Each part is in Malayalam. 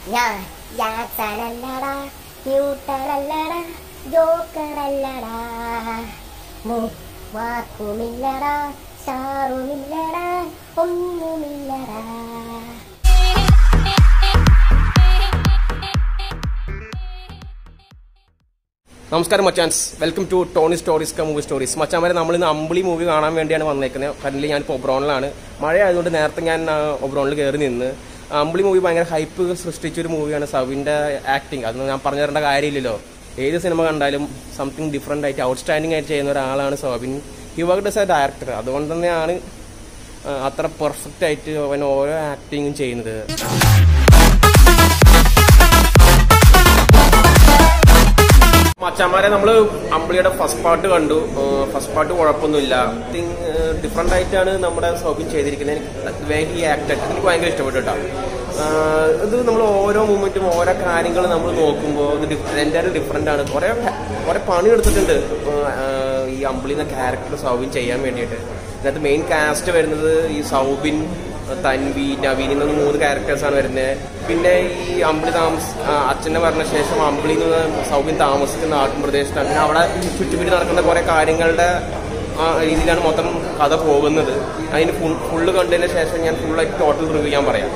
ഞാൻ ജാക്സനല്ലടാ ന്യൂട്ടനല്ലടാ ജോക്കറല്ലടാ വാക്കുമില്ലടാ സ്റ്റാറുമില്ലടാ ഒന്നുമില്ലടാ നമസ്കാരം മച്ചാൻസ് വെൽക്കം ടു ടോണി സ്റ്റോറീസ് ക മൂവി സ്റ്റോറീസ് മച്ചാൻ നമ്മൾ ഇന്ന് അമ്പിളി മൂവി കാണാൻ വേണ്ടിയാണ് വന്നേക്കുന്നത് കറന്റ് ഞാൻ ഇപ്പോൾ ഒബ്രോണിലാണ് മഴ ആയതുകൊണ്ട് നേരത്തെ ഞാൻ ആ, ഒബ്രോണിൽ കയറി നിന്ന് അമ്പിളി മൂവി ഭയങ്കര ഹൈപ്പ് സൃഷ്ടിച്ച ഒരു മൂവിയാണ് സവിന്റെ ആക്ടിങ് അതൊന്നും ഞാൻ പറഞ്ഞു തരേണ്ട കാര്യമില്ലല്ലോ ഏത് സിനിമ കണ്ടാലും സംതിങ് ഡിഫറെന്റ് ആയിട്ട് ഔട്ട്സ്റ്റാൻഡിംഗ് ആയിട്ട് ചെയ്യുന്ന ഒരാളാണ് Soubin he works a director അതുകൊണ്ട് തന്നെയാണ് ആ, അത്ര പെർഫെക്റ്റ് ആയിട്ട് അവൻ ഓരോ ആക്ടിങ്ങും ചെയ്യുന്നത് മച്ചാമാരെ നമ്മള് അമ്പിളിയുടെ ഫസ്റ്റ് പാർട്ട് കണ്ടു ഫസ്റ്റ് പാർട്ട് കുഴപ്പമൊന്നുമില്ല തിങ് ഡിഫറെന്റ് ആയിട്ടാണ് നമ്മുടെ സോബിൻ ചെയ്തിരിക്കുന്നത് വേ ഹി ആക്ടഡ് എനിക്ക് ഭയങ്കര ഇഷ്ടപ്പെട്ടു കേട്ടോ ആഹ് ഇത് നമ്മൾ ഓരോ മൂമെന്റും ഓരോ കാര്യങ്ങൾ നമ്മൾ നോക്കുമ്പോൾ ഇത് എൻ്റെ ഡിഫറെന്റ് ആണ് കുറെ കുറെ പണി എടുത്തിട്ടുണ്ട് ആഹ് ഈ അമ്പിളി എന്ന ക്യാരക്ടർ സൗബിൻ ചെയ്യാൻ വേണ്ടിയിട്ട് ഇതിനകത്ത് മെയിൻ കാസ്റ്റ് വരുന്നത് ഈ സൗബിൻ തൻവി നവീൻ എന്ന മൂന്ന് ക്യാരക്ടേഴ്സാണ് വരുന്നത് പിന്നെ ഈ അമ്പിളി താമസ ആ, അച്ഛനെ പറഞ്ഞ ശേഷം അമ്പിളി എന്ന് സൗബിൻ താമസിക്കുന്ന നാട്ടിൻ പ്രദേശത്താണ് പിന്നെ അവിടെ ചുറ്റുപിടി നടക്കുന്ന കുറെ കാര്യങ്ങളുടെ ആ രീതിയിലാണ് മൊത്തം കഥ പോകുന്നത് അതിന് ഫുൾ ഫുള്ള് കണ്ടതിന് ശേഷം ഞാൻ ഫുള്ളായിട്ട് ടോട്ടൽ റിവ്യൂ ഞാൻ പറയാം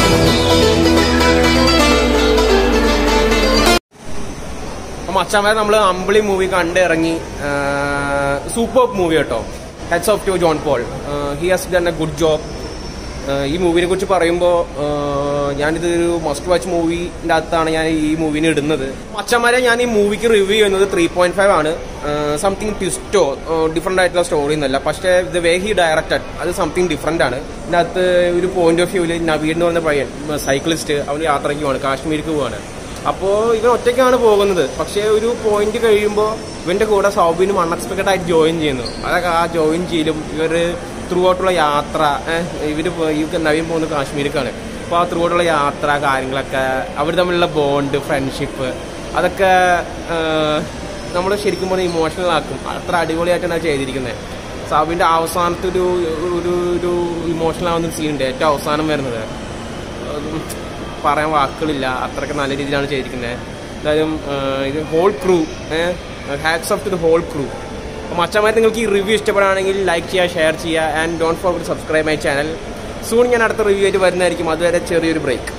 അപ്പൊ അച്ഛന്മാരെ നമ്മൾ അമ്പിളി മൂവി കണ്ട് ഇറങ്ങി സൂപ്പർ മൂവി കേട്ടോ hats off to John Paul he has done a good job ഈ മൂവിനെ കുറിച്ച് പറയുമ്പോൾ ഞാനിത് ഒരു മസ്റ്റ് വാച്ച് മൂവിൻ്റെ അകത്താണ് ഞാൻ ഈ മൂവിനെ ഇടുന്നത് അച്ഛന്മാരെ ഞാൻ ഈ മൂവിക്ക് റിവ്യൂ ചെയ്യുന്നത് ത്രീ പോയിന്റ് ഫൈവ് ആണ് സംതിങ് ട്വിസ്റ്റോ ഡിഫറെന്റ് ആയിട്ടുള്ള സ്റ്റോറി എന്നല്ല പക്ഷേ ദ വേ ഹി ഡയറക്റ്റഡ് അത് സംതിങ് ഡിഫറെന്റ് ആണ് ഇതിൻ്റെ അകത്ത് ഒരു പോയിന്റ് ഓഫ് വ്യൂവിൽ നവീൻ എന്ന് പറഞ്ഞ പയ്യൻ സൈക്ലിസ്റ്റ് അവന് യാത്രയ്ക്ക് പോവാണ് കാശ്മീർക്ക് പോവാണ് അപ്പോൾ ഇവൻ ഒറ്റയ്ക്കാണ് പോകുന്നത് പക്ഷേ ഒരു പോയിന്റ് കഴിയുമ്പോൾ ഇവന്റെ കൂടെ സൗബിനും അൺഎക്സ്പെക്ടഡ് ആയിട്ട് ജോയിൻ ചെയ്യുന്നു അതൊക്കെ ആ ജോയിൻ ചെയ്യലും ഇവർ ത്രൂ ഔട്ടുള്ള യാത്ര ഏഹ്, ഇവര് പോ- ഈ നവീൻ പോകുന്നത് കാശ്മീരിക്കാണ് അപ്പോൾ ആ ത്രൂ ഔട്ടുള്ള യാത്ര കാര്യങ്ങളൊക്കെ അവർ തമ്മിലുള്ള ബോണ്ട് ഫ്രണ്ട്ഷിപ്പ് അതൊക്കെ നമ്മൾ ശരിക്കും പറഞ്ഞാൽ ഇമോഷണൽ ആക്കും അത്ര അടിപൊളിയായിട്ടാണ് അത് ചെയ്തിരിക്കുന്നത് സാബിന്റെ അവസാനത്തെ ഒരു ഒരു ഒരു ഇമോഷണൽ ആവുന്ന ഒരു സീനുണ്ട് ഏറ്റവും അവസാനം വരുന്നത് അതും പറയാൻ വാക്കുകളില്ല അത്രയ്ക്ക് നല്ല രീതിയിലാണ് ചെയ്തിരിക്കുന്നത് എന്തായാലും ആഹ്, ഇത് whole crew hats off to the whole crew അപ്പോൾ മച്ചമാർ നിങ്ങൾക്ക് ഈ റിവ്യൂ ഇഷ്ടപ്പെടുകയാണെങ്കിൽ ലൈക്ക് ചെയ്യുക ഷെയർ ചെയ്യുക and don't forget subscribe my channel soon ഞാൻ അടുത്ത റിവ്യൂ ആയിട്ട് വരുന്നതായിരിക്കും അതുവരെ ചെറിയൊരു ബ്രേക്ക്